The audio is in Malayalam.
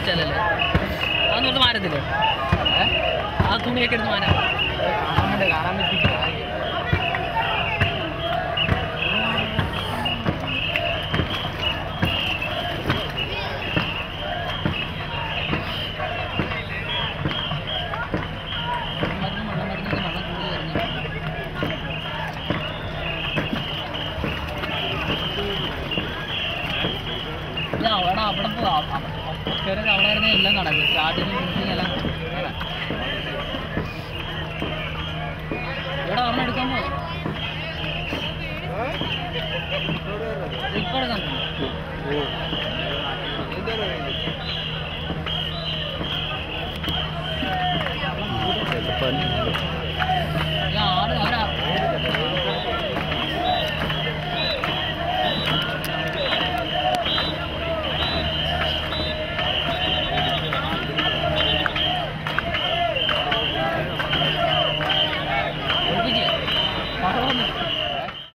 വെച്ചാലല്ലേ അതൊന്നും എടുത്ത് മാരത്തില്ലേ ആ തുണിയൊക്കെ എടുത്ത് മാരാം കാണാൻ വേണ്ടി കാണാൻ പറ്റില്ല മരുന്ന് വെള്ളം മരുന്ന് വെള്ളം കൂടുതൽ വരുന്നു ഇല്ല, അവിടെ അവിടെ പോവാം കയറി അവിടെ വരുന്ന എല്ലാം നടക്കും സ്റ്റാർട്ടിങ് ഫിനിഷിങ് എല്ലാം നടക്കും. അതെ. ഇവിടെ ഒരെണ്ണം എടുക്കാൻ പോകും ഇപ്പൊ എടുക്കാൻ പോകും